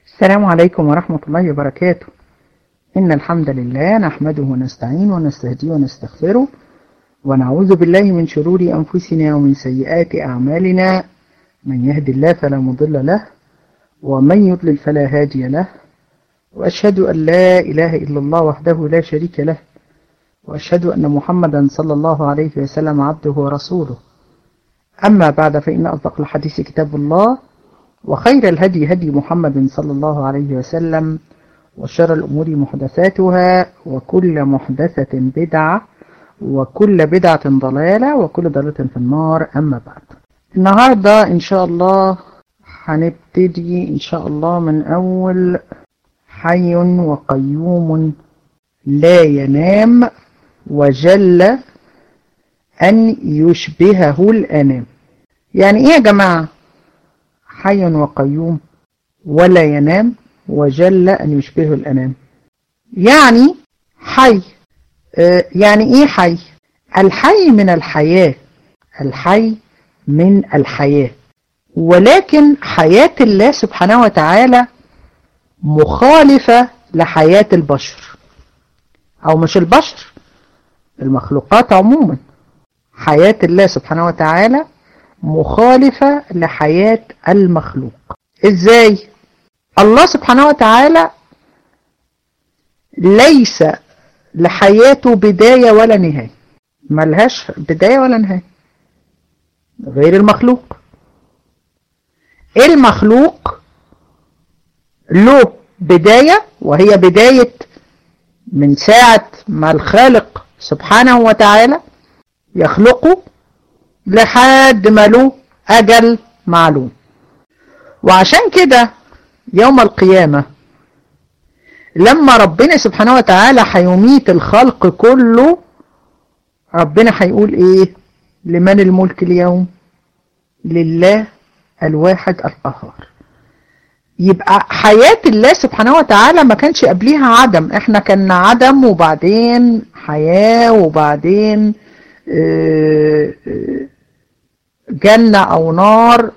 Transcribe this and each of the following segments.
السلام عليكم ورحمة الله وبركاته إن الحمد لله نحمده ونستعين ونستهديه ونستغفره ونعوذ بالله من شرور أنفسنا ومن سيئات أعمالنا من يهد الله فلا مضل له ومن يضلل فلا هادي له وأشهد أن لا إله إلا الله وحده لا شريك له وأشهد أن محمدا صلى الله عليه وسلم عبده ورسوله أما بعد فإن أصدق الحديث كتاب الله وخير الهدي هدي محمد صلى الله عليه وسلم وشر الأمور محدثاتها وكل محدثة بدعة وكل بدعة ضلالة وكل ضلالة في النار أما بعد النهاردة إن شاء الله هنبتدي إن شاء الله من أول حي وقيوم لا ينام وجل أن يشبهه الأنام يعني إيه يا جماعة حي وقيوم ولا ينام وجل أن يشبهه الأنام يعني حي آه يعني إيه حي الحي من الحياة الحي من الحياة ولكن حياة الله سبحانه وتعالى مخالفة لحياة البشر أو مش البشر المخلوقات عموما حياة الله سبحانه وتعالى مخالفة لحياة المخلوق ازاي الله سبحانه وتعالى ليس لحياته بداية ولا نهاية ملهاش بداية ولا نهاية غير المخلوق المخلوق له بداية وهي بداية من ساعة ما الخالق سبحانه وتعالى يخلقه لحد ما له أجل معلوم وعشان كده يوم القيامة لما ربنا سبحانه وتعالى هيميت الخلق كله ربنا هيقول ايه لمن الملك اليوم لله الواحد القهار يبقى حياة الله سبحانه وتعالى ما كانش قبليها عدم احنا كنا عدم وبعدين حياة وبعدين جنة او نار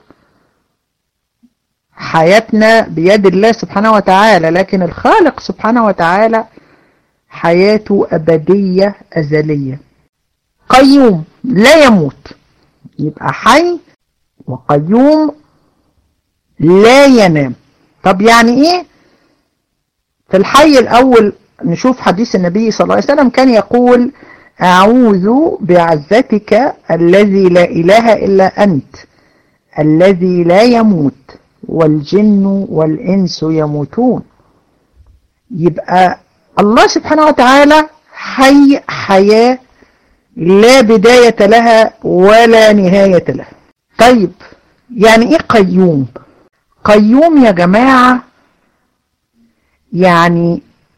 حياتنا بيد الله سبحانه وتعالى لكن الخالق سبحانه وتعالى حياته أبدية أزلية قيوم لا يموت يبقى حي وقيوم لا ينام طب يعني ايه في الحي الأول نشوف حديث النبي صلى الله عليه وسلم كان يقول أعوذ بعزتك الذي لا إله إلا أنت الذي لا يموت والجن والإنس يموتون يبقى الله سبحانه وتعالى حي حياة لا بداية لها ولا نهاية لها طيب يعني ايه قيوم قيوم يا جماعة يعني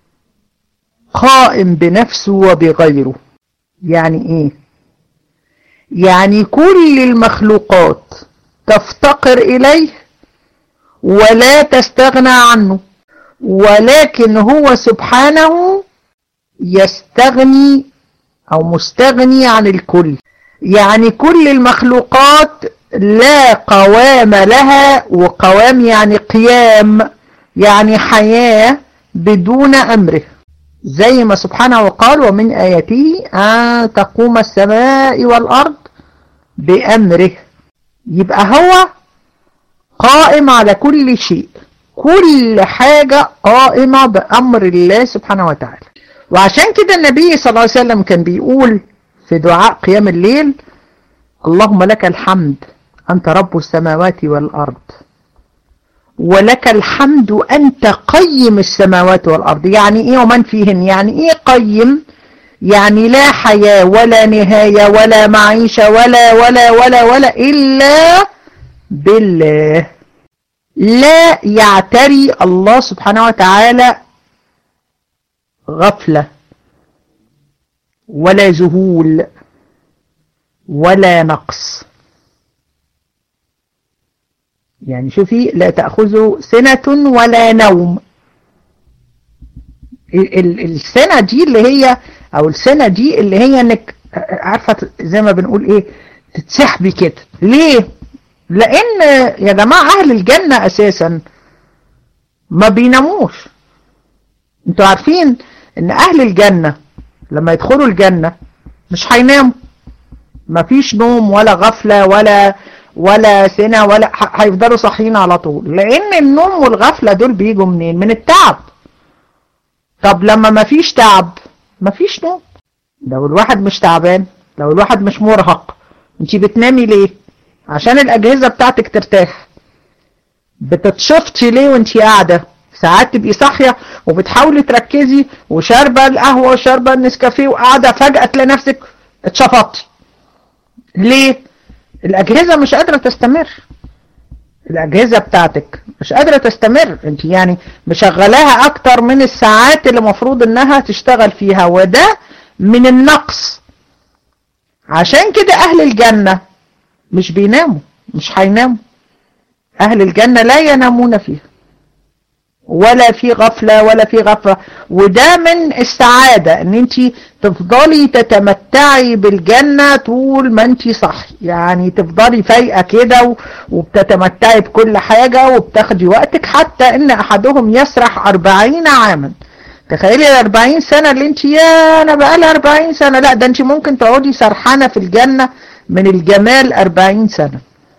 قائم بنفسه وبغيره يعني ايه يعني كل المخلوقات تفتقر إليه ولا تستغنى عنه ولكن هو سبحانه يستغني أو مستغني عن الكل يعني كل المخلوقات لا قوام لها وقوام يعني قيام يعني حياة بدون أمره زي ما سبحانه وقال ومن آياته أن تقوم السماء والأرض بأمره يبقى هو قائم على كل شيء كل حاجة قائمة بأمر الله سبحانه وتعالى وعشان كده النبي صلى الله عليه وسلم كان بيقول في دعاء قيام الليل اللهم لك الحمد أنت رب السماوات والأرض ولك الحمد أنت قيم السماوات والأرض يعني إيه ومن فيهن يعني إيه قيم يعني لا حياة ولا نهاية ولا معيشة ولا ولا ولا ولا إلا بالله لا يعتري الله سبحانه وتعالى غفلة ولا ذهول ولا نقص يعني شوفي لا تأخذه سنة ولا نوم السنة دي اللي هي او السنة دي اللي هي انك عارفة زي ما بنقول ايه تتسحبي كده ليه لان يا جماعة اهل الجنة اساسا ما بيناموش انتوا عارفين ان اهل الجنة لما يدخلوا الجنة مش هيناموا مفيش نوم ولا غفلة ولا ولا سنة ولا هيفضلوا صاحيين على طول لان النوم والغفلة دول بيجوا منين من التعب طب لما مفيش تعب مفيش نوم لو الواحد مش تعبان لو الواحد مش مرهق انت بتنامي ليه عشان الاجهزة بتاعتك ترتاح بتتشفطي ليه وانت قاعدة ساعات تبقي صاحية وبتحاولي تركزي وشاربة القهوة وشاربة النسكافيه وقاعدة فجأة تلاقي نفسك اتشفطتي ليه الاجهزة مش قادرة تستمر الاجهزة بتاعتك مش قادرة تستمر انت يعني مشغلاها اكتر من الساعات اللي مفروض انها تشتغل فيها وده من النقص عشان كده اهل الجنة مش بيناموا مش هيناموا اهل الجنة لا ينامون فيها ولا في غفلة ولا في غفلة وده من السعادة ان انت تفضلي تتمتعي بالجنة طول ما انت صحي يعني تفضلي فايقة كده وبتتمتعي بكل حاجة وبتاخدي وقتك حتى ان احدهم يسرح اربعين عاما تخيلي الاربعين سنة اللي انت يا انا بقالي اربعين سنة لا ده انت ممكن تقعدي سرحانة في الجنة من الجمال اربعين سنة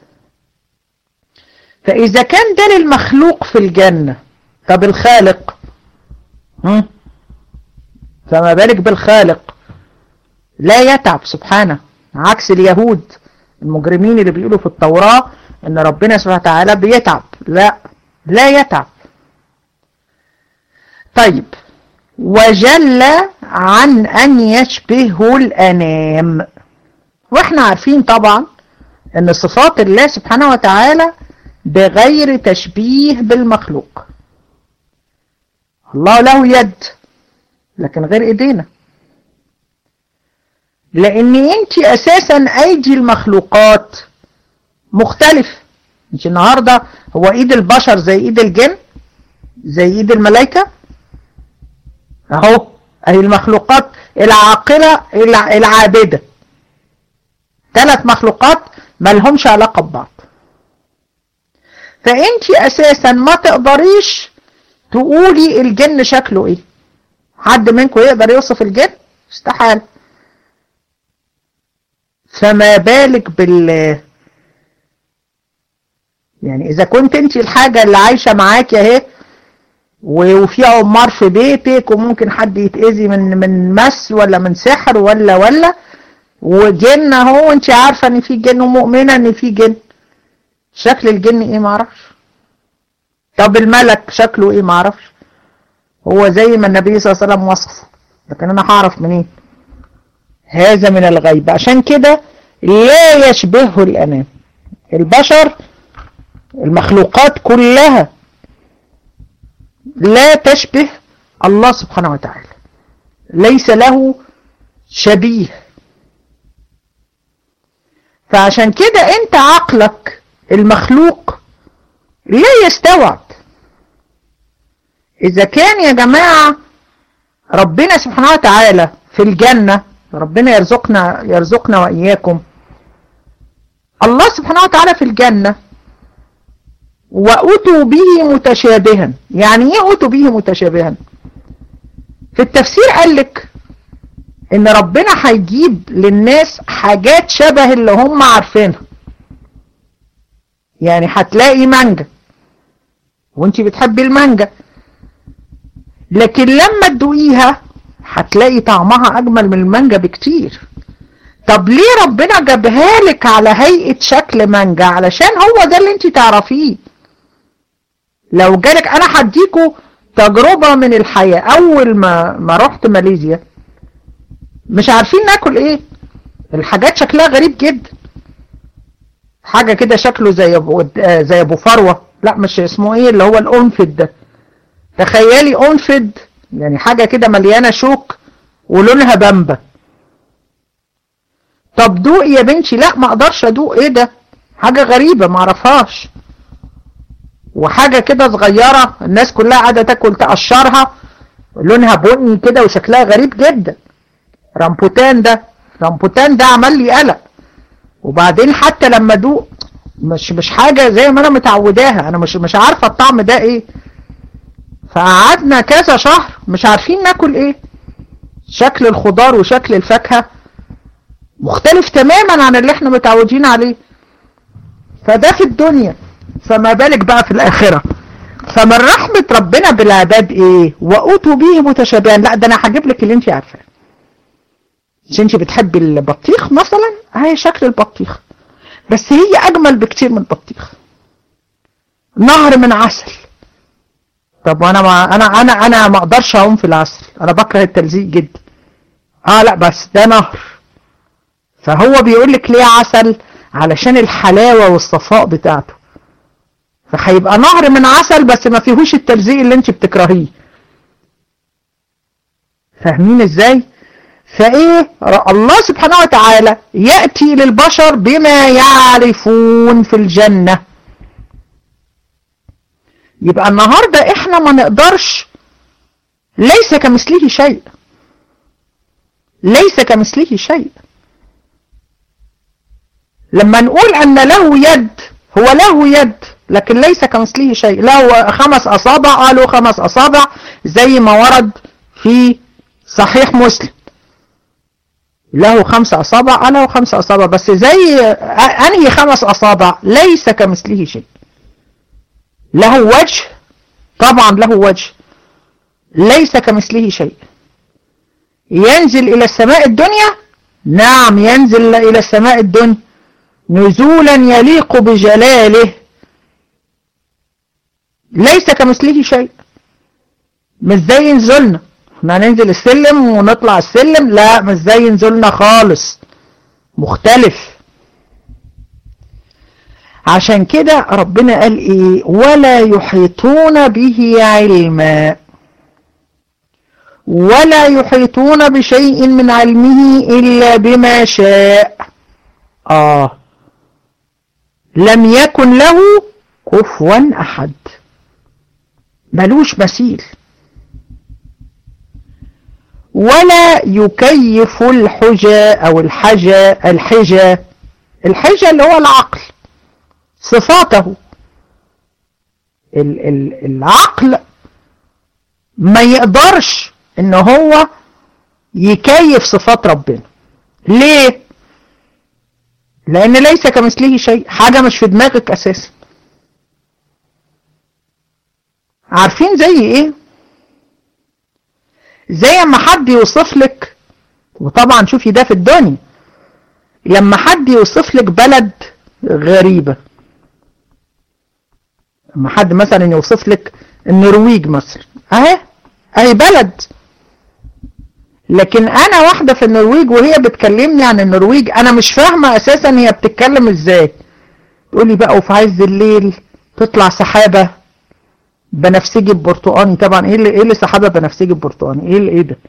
فاذا كان ده للمخلوق في الجنة طب الخالق هم؟ فما بالك بالخالق لا يتعب سبحانه عكس اليهود المجرمين اللي بيقولوا في التوراة ان ربنا سبحانه وتعالى بيتعب لا لا يتعب طيب وجل عن ان يشبهه الانام واحنا عارفين طبعا ان صفات الله سبحانه وتعالى بغير تشبيه بالمخلوق الله له يد لكن غير ايدينا لان انت اساسا ايدي المخلوقات مختلف مش النهاردة هو ايد البشر زي ايد الجن زي ايد الملائكة اهو اهي المخلوقات العاقلة العابدة ثلاث مخلوقات ما لهمش علاقة ببعض فانت اساسا ما تقدريش تقولي الجن شكله ايه حد منكم يقدر يوصف الجن استحال فما بالك بال يعني اذا كنت انت الحاجة اللي عايشة معاكي اهي وفي عمار في بيتك وممكن حد يتأذي من من مس ولا من سحر ولا ولا وجن اهو انت عارفة ان في جن ومؤمنة ان في جن شكل الجن ايه معرفش طب الملك شكله ايه معرفش هو زي ما النبي صلى الله عليه وسلم وصفه لكن انا هعرف منين هذا من الغيب عشان كده لا يشبهه الانام البشر المخلوقات كلها لا تشبه الله سبحانه وتعالى ليس له شبيه فعشان كده انت عقلك المخلوق لا يستوعب اذا كان يا جماعة ربنا سبحانه وتعالى في الجنة ربنا يرزقنا يرزقنا وإياكم الله سبحانه وتعالى في الجنة وأتوا به متشابها يعني ايه أتوا به متشابها في التفسير قال لك ان ربنا هيجيب للناس حاجات شبه اللي هم عارفينها يعني هتلاقي مانجا وانت بتحبي المانجا لكن لما تدوقيها هتلاقي طعمها اجمل من المانجا بكتير طب ليه ربنا جابها لك على هيئة شكل مانجا علشان هو ده اللي انت تعرفيه لو جالك انا هديكوا تجربة من الحياة اول ما ما رحت ماليزيا مش عارفين ناكل ايه الحاجات شكلها غريب جدا حاجة كده شكله زي ابو زي ابو فروة لا مش اسمه ايه اللي هو الانفد ده تخيلي انفد يعني حاجة كده مليانة شوك ولونها بامبا طب دوق يا بنتي لا ما اقدرش ادوق ايه ده حاجة غريبة ما اعرفهاش وحاجة كده صغيرة الناس كلها قاعدة تاكل تقشرها لونها بني كده وشكلها غريب جدا رامبوتان ده رامبوتان ده عمل لي قلق وبعدين حتى لما ادوق مش مش حاجة زي ما انا متعوداها انا مش مش عارفة الطعم ده ايه فقعدنا كذا شهر مش عارفين ناكل ايه شكل الخضار وشكل الفاكهة مختلف تماما عن اللي احنا متعودين عليه فده في الدنيا فما بالك بقى في الآخرة فمن رحمة ربنا بالعباد ايه وأوتوا به متشابهان لا ده انا هجيب لك اللي انت عارفاه مش انت بتحبي البطيخ مثلا هي شكل البطيخ بس هي اجمل بكتير من البطيخ نهر من عسل طب وانا ما انا انا انا ما اقدرش اعوم في العسل انا بكره التلزيق جدا اه لا بس ده نهر فهو بيقول لك ليه عسل علشان الحلاوة والصفاء بتاعته فهيبقى نهر من عسل بس ما فيهوش التلزيق اللي انت بتكرهيه فاهمين ازاي فايه الله سبحانه وتعالى يأتي للبشر بما يعرفون في الجنة يبقى النهاردة احنا ما نقدرش ليس كمثله شيء ليس كمثله شيء لما نقول ان له يد هو له يد لكن ليس كمثله شيء له خمس اصابع قالوا خمس اصابع زي ما ورد في صحيح مسلم له خمس اصابع له خمس اصابع بس زي انهي خمس اصابع ليس كمثله شيء له وجه طبعا له وجه ليس كمثله شيء ينزل إلى السماء الدنيا نعم ينزل إلى السماء الدنيا نزولا يليق بجلاله ليس كمثله شيء مش زي نزلنا احنا ننزل السلم ونطلع السلم لا مش زي نزلنا خالص مختلف عشان كده ربنا قال ايه ولا يحيطون به علما ولا يحيطون بشيء من علمه إلا بما شاء آه لم يكن له كفوا أحد ملوش مثيل ولا يكيف الحجة أو الحجة الحجة الحجة اللي هو العقل صفاته ال ال العقل ما يقدرش ان هو يكيف صفات ربنا ليه لان ليس كمثله شيء حاجة مش في دماغك اساسا عارفين زي ايه زي اما حد يوصف لك وطبعا شوفي ده في الدنيا لما حد يوصف لك بلد غريبة لما حد مثلا يوصف لك النرويج مثلا اهي اهي بلد لكن انا واحدة في النرويج وهي بتكلمني عن النرويج انا مش فاهمة اساسا هي بتتكلم ازاي تقولي بقى وفي عز الليل تطلع سحابة بنفسجي ببرتقاني طبعا ايه اللي ايه اللي سحابة بنفسجي ببرتقاني ايه اللي ايه ده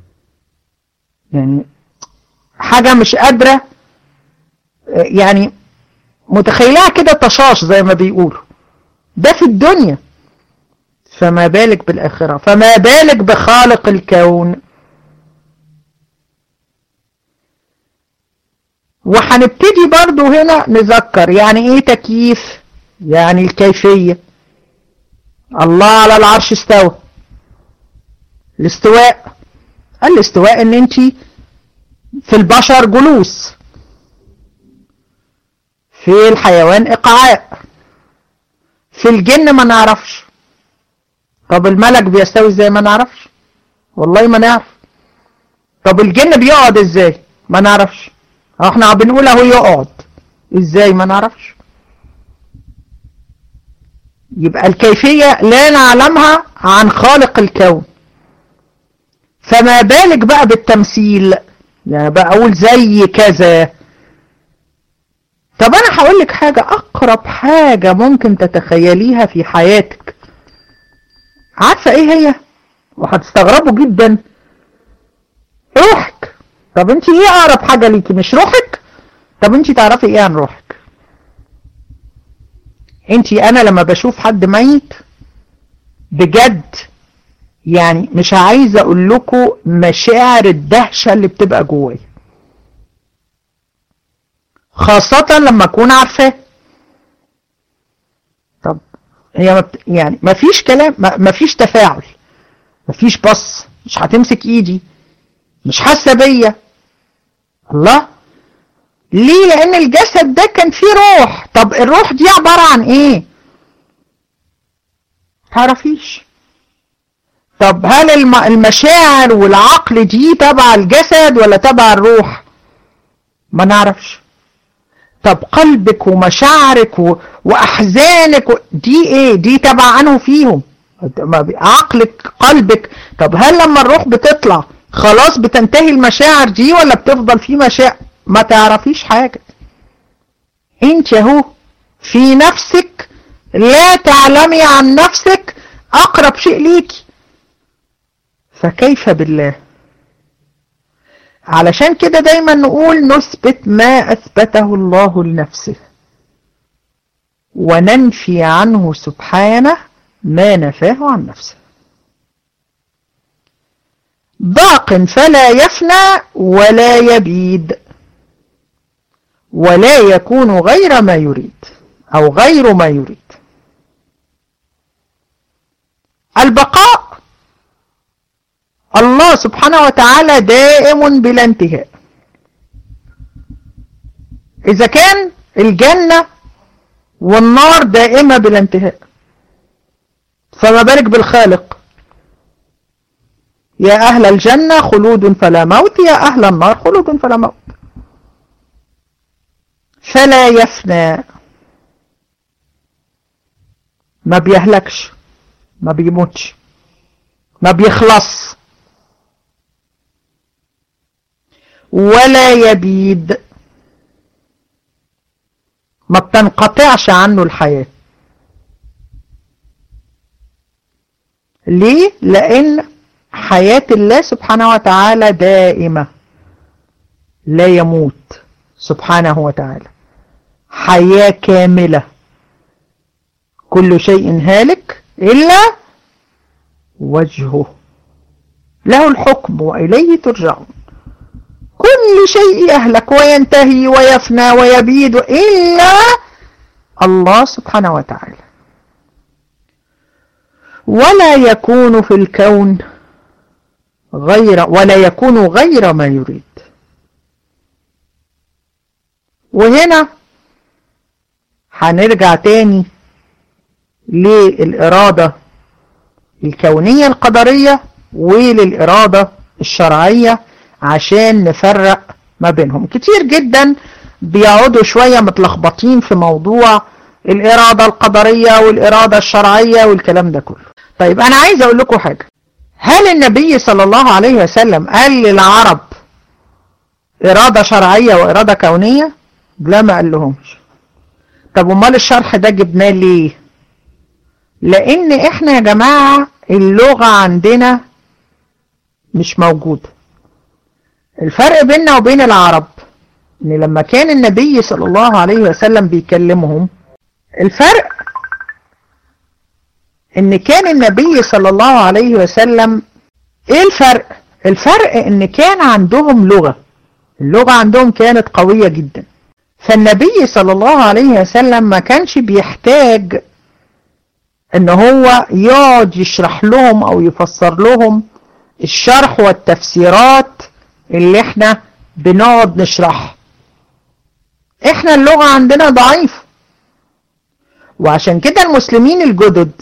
يعني حاجة مش قادرة يعني متخيلها كده طشاش زي ما بيقولوا ده في الدنيا فما بالك بالآخرة فما بالك بخالق الكون وهنبتدي برضو هنا نذكر يعني ايه تكييف يعني الكيفية الله على العرش استوى الاستواء الاستواء ان انت في البشر جلوس في الحيوان اقعاء في الجن ما نعرفش طب الملك بيستوي ازاي ما نعرفش والله ما نعرف طب الجن بيقعد ازاي ما نعرفش احنا بنقول اهو يقعد ازاي ما نعرفش يبقى الكيفية لا نعلمها عن خالق الكون فما بالك بقى بالتمثيل يعني بقى اقول زي كذا طب انا هقول لك حاجة اقرب حاجة ممكن تتخيليها في حياتك عارفة ايه هي وهتستغربوا جدا روحك طب انت ايه اقرب حاجة ليكي مش روحك طب انت تعرفي ايه عن روحك انت انا لما بشوف حد ميت بجد يعني مش عايزة اقول لكم مشاعر الدهشة اللي بتبقى جوايا خاصة لما اكون عارفاه طب هي مبت... يعني ما فيش كلام ما فيش تفاعل ما فيش بص مش هتمسك ايدي مش حاسه بيا الله ليه لان الجسد ده كان فيه روح طب الروح دي عباره عن ايه تعرفيش طب هل المشاعر والعقل دي تبع الجسد ولا تبع الروح ما نعرفش طب قلبك ومشاعرك و... واحزانك و... دي ايه دي تبع انه فيهم عقلك قلبك طب هل لما الروح بتطلع خلاص بتنتهي المشاعر دي ولا بتفضل في مشاعر ما تعرفيش حاجة انت اهو في نفسك لا تعلمي عن نفسك اقرب شيء ليكي فكيف بالله علشان كده دايما نقول نثبت ما اثبته الله لنفسه وننفي عنه سبحانه ما نفاه عن نفسه باق فلا يفنى ولا يبيد ولا يكون غير ما يريد أو غير ما يريد البقاء الله سبحانه وتعالى دائم بلا انتهاء إذا كان الجنة والنار دائمة بلا انتهاء فما بالك بالخالق يا أهل الجنة خلود فلا موت يا أهل النار خلود فلا موت فلا يفنى ما بيهلكش ما بيموتش ما بيخلص ولا يبيد ما بتنقطعش عنه الحياة ليه؟ لأن حياة الله سبحانه وتعالى دائمة لا يموت سبحانه وتعالى حياة كاملة كل شيء هالك إلا وجهه له الحكم وإليه ترجعون كل شيء يهلك وينتهي ويفنى ويبيد إلا الله سبحانه وتعالى ولا يكون في الكون غير ولا يكون غير ما يريد وهنا هنرجع تاني للإرادة الكونية القدرية وللإرادة الشرعية عشان نفرق ما بينهم كتير جدا بيقعدوا شوية متلخبطين في موضوع الإرادة القدرية والإرادة الشرعية والكلام ده كله طيب أنا عايز أقول لكم حاجة هل النبي صلى الله عليه وسلم قال للعرب إرادة شرعية وإرادة كونية لا ما قال لهمش طب امال الشرح ده جبناه ليه لان احنا يا جماعة اللغة عندنا مش موجودة الفرق بيننا وبين العرب ان لما كان النبي صلى الله عليه وسلم بيكلمهم الفرق ان كان النبي صلى الله عليه وسلم ايه الفرق الفرق ان كان عندهم لغة اللغة عندهم كانت قوية جدا فالنبي صلى الله عليه وسلم ما كانش بيحتاج ان هو يقعد يشرح لهم او يفسر لهم الشرح والتفسيرات اللي احنا بنقعد نشرحها احنا اللغة عندنا ضعيف وعشان كده المسلمين الجدد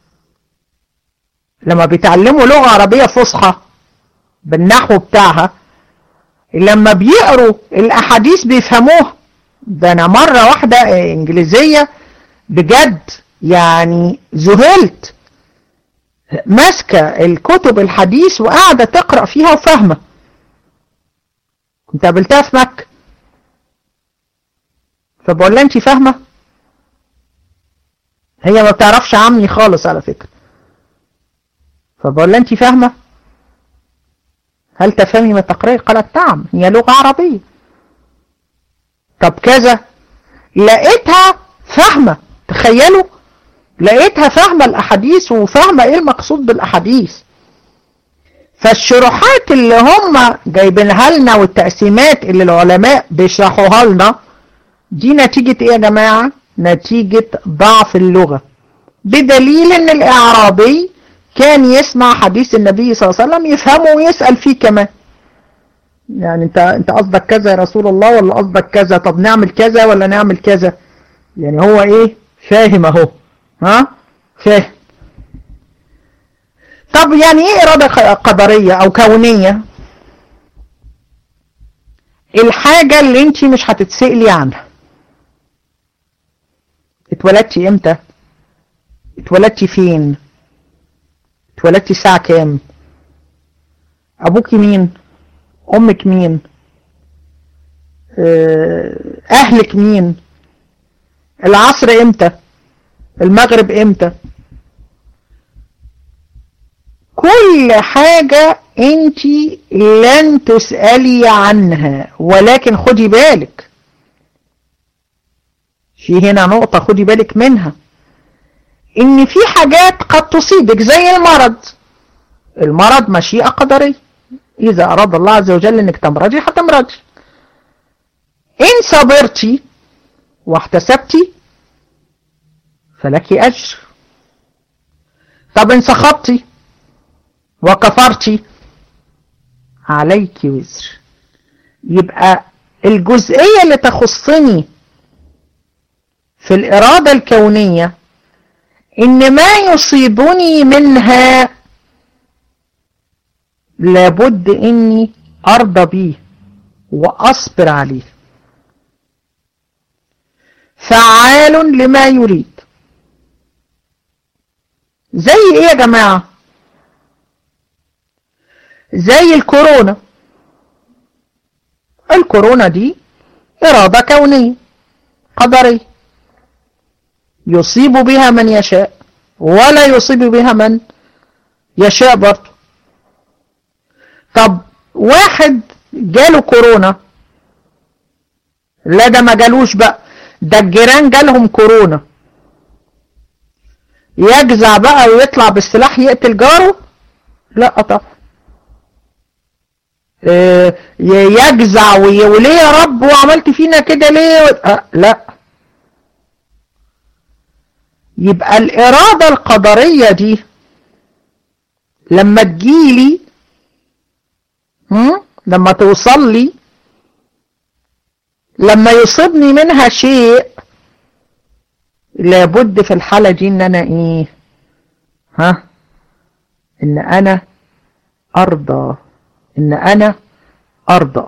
لما بيتعلموا لغة عربية فصحى بالنحو بتاعها لما بيقروا الاحاديث بيفهموها ده انا مرة واحدة انجليزية بجد يعني ذهلت ماسكة الكتب الحديث وقاعدة تقرأ فيها وفاهمة كنت قابلتها في مكة فبقول لها انت فاهمة هي ما بتعرفش عني خالص على فكرة فبقول لها انت فاهمة هل تفهمي ما تقرأي قالت نعم هي لغة عربية طب كذا لقيتها فاهمة تخيلوا لقيتها فاهمة الأحاديث وفاهمة إيه المقصود بالأحاديث فالشروحات اللي هم جايبينها لنا والتقسيمات اللي العلماء بيشرحوها لنا دي نتيجة إيه يا جماعة؟ نتيجة ضعف اللغة بدليل ان الاعرابي كان يسمع حديث النبي صلى الله عليه وسلم يفهمه ويسأل فيه كمان يعني انت انت قصدك كذا يا رسول الله ولا قصدك كذا طب نعمل كذا ولا نعمل كذا يعني هو ايه فاهم اهو ها فاهم طب يعني ايه ارادة قدرية او كونية الحاجة اللي انت مش هتتسألي عنها اتولدتي امتى اتولدتي فين اتولدتي الساعة كام ابوكي مين امك مين اهلك مين العصر امتى المغرب امتى كل حاجة انت لن تسألي عنها ولكن خدي بالك في هنا نقطة خدي بالك منها ان في حاجات قد تصيبك زي المرض المرض مشيئة قدرية اذا اراد الله عز وجل انك تمرضي هتمرضي ان صبرتي واحتسبتي فلك اجر طب ان سخطتي وكفرتي عليك وزر يبقى الجزئية اللي تخصني في الإرادة الكونية إن ما يصيبني منها لابد إني أرضى بيه وأصبر عليه فعال لما يريد زي إيه يا جماعة زي الكورونا الكورونا دي إرادة كونية قدرية يصيب بها من يشاء ولا يصيب بها من يشاء برضه طب واحد جاله كورونا لا ده ما جالوش بقى ده الجيران جالهم كورونا يجزع بقى ويطلع بالسلاح يقتل جاره لا طبعا يجزع وليه يا رب وعملت فينا كده ليه أه لا يبقى الإرادة القدرية دي لما تجيلي لما توصل لي لما يصيبني منها شيء لابد في الحالة دي ان انا ايه ها ان انا ارضى ان انا ارضى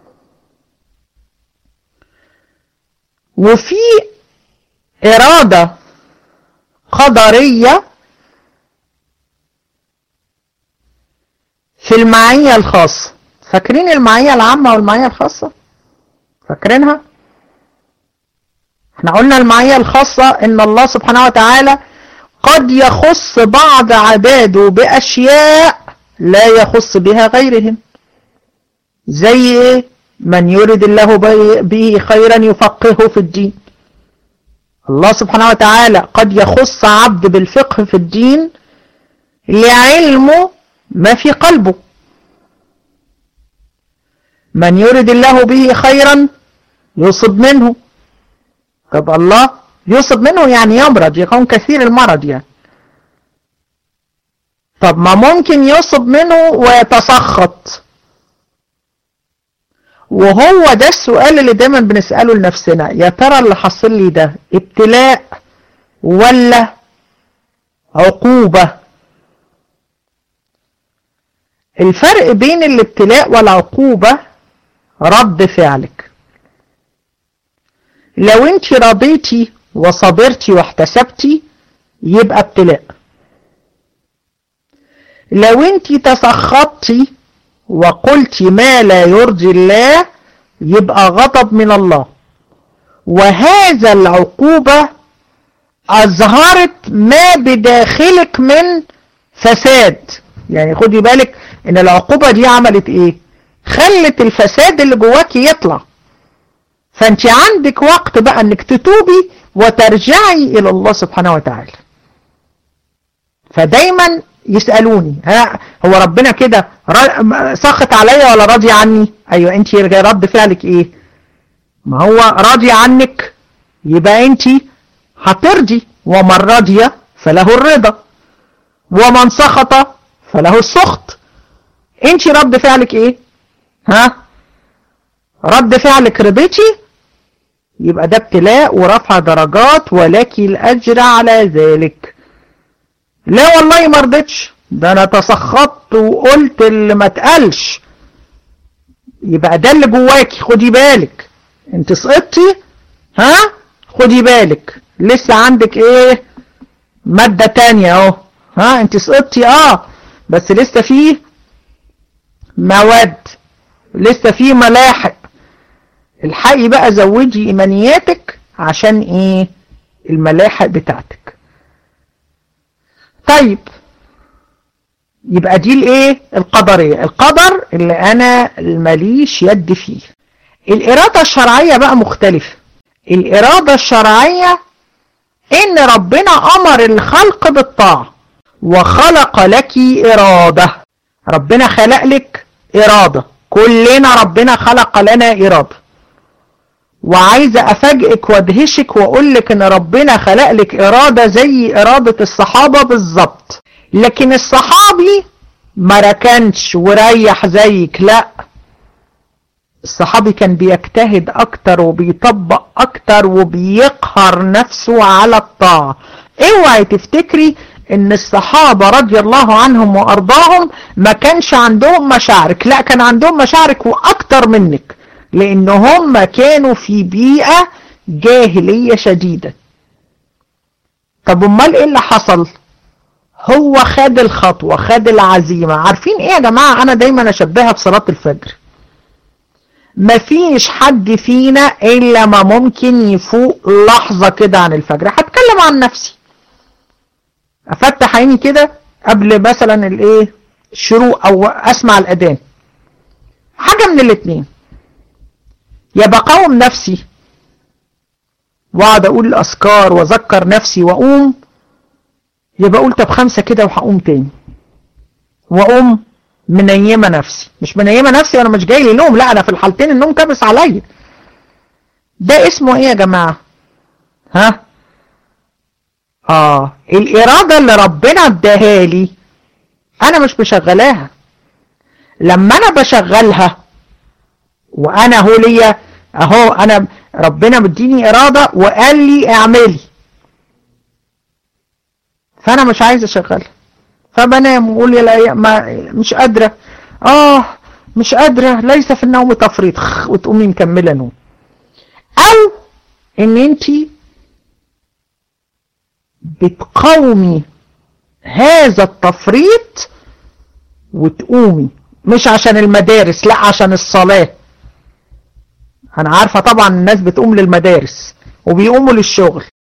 وفي ارادة قدرية في المعية الخاصة فاكرين المعية العامة والمعية الخاصة فاكرينها احنا قلنا المعية الخاصة ان الله سبحانه وتعالى قد يخص بعض عباده باشياء لا يخص بها غيرهم زي ايه من يرد الله به خيرا يفقهه في الدين الله سبحانه وتعالى قد يخص عبد بالفقه في الدين لعلمه ما في قلبه من يرد الله به خيرا يصب منه طب الله يصب منه يعني يمرض يكون كثير المرض يعني طب ما ممكن يصب منه ويتسخط وهو ده السؤال اللي دايما بنسأله لنفسنا يا ترى اللي حصل لي ده ابتلاء ولا عقوبة الفرق بين الابتلاء والعقوبة رد فعلك لو انت رضيتي وصبرتي واحتسبتي يبقى ابتلاء لو انت تسخطتي وقلت ما لا يرضي الله يبقى غضب من الله وهذا العقوبة أظهرت ما بداخلك من فساد يعني خدي بالك ان العقوبة دي عملت ايه خلت الفساد اللي جواكي يطلع فانت عندك وقت بقى انك تتوبي وترجعي الى الله سبحانه وتعالى فدايما يسألوني ها هو ربنا كده سخط عليا ولا راضي عني ايوه انت رد فعلك ايه ما هو راضي عنك يبقى انت هترضي ومن راضية فله الرضا ومن سخط فله السخط انت رد فعلك ايه ها رد فعلك رضيتي يبقى ده ابتلاء ورفع درجات ولك الأجر على ذلك لا والله ما رضيتش ده انا تسخطت وقلت اللي ما اتقالش يبقى ده اللي جواكي خدي بالك انت سقطتي ها خدي بالك لسه عندك ايه مادة تانية اهو ها انت سقطتي اه بس لسه فيه مواد لسه فيه ملاحق الحقي بقى زودي ايمانياتك عشان ايه الملاحق بتاعتك طيب يبقى دي الايه القدرية القدر اللي انا ماليش يد فيه الارادة الشرعية بقى مختلفة الارادة الشرعية ان ربنا امر الخلق بالطاعة وخلق لك ارادة ربنا خلق لك ارادة كلنا ربنا خلق لنا ارادة وعايزة افاجئك وادهشك واقول لك ان ربنا خلق لك ارادة زي ارادة الصحابة بالظبط لكن الصحابي ما ركنش وريح زيك لا الصحابي كان بيجتهد اكتر وبيطبق اكتر وبيقهر نفسه على الطاعة اوعي تفتكري ان الصحابة رضي الله عنهم وارضاهم ما كانش عندهم مشاعرك لا كان عندهم مشاعرك واكتر منك لان هم كانوا في بيئة جاهلية شديدة طب امال ايه اللي حصل هو خد الخطوة خد العزيمة عارفين ايه يا جماعة انا دايما اشبهها بصلاة الفجر مفيش حد فينا الا ما ممكن يفوق لحظة كده عن الفجر هتكلم عن نفسي افتح عيني كده قبل مثلا الايه الشروق او اسمع الاذان حاجة من الاتنين يا بقاوم نفسي واقعد اقول الاذكار واذكر نفسي واقوم يا بقول طب خمسة كده وهقوم تاني واقوم منيمة نفسي مش منيمة نفسي وانا مش جاي لي نوم لا انا في الحالتين النوم كابس عليا ده اسمه ايه يا جماعة ها اه الارادة اللي ربنا اداها لي انا مش مشغلاها لما انا بشغلها وانا هو ليا اهو انا ربنا مديني ارادة وقال لي اعملي فانا مش عايز اشغلها فبنام واقول يا ما مش قادرة اه مش قادرة ليس في النوم تفريط وتقومي مكملة نوم او ان انت بتقاومي هذا التفريط وتقومي مش عشان المدارس لا عشان الصلاة انا عارفة طبعا الناس بتقوم للمدارس وبيقوموا للشغل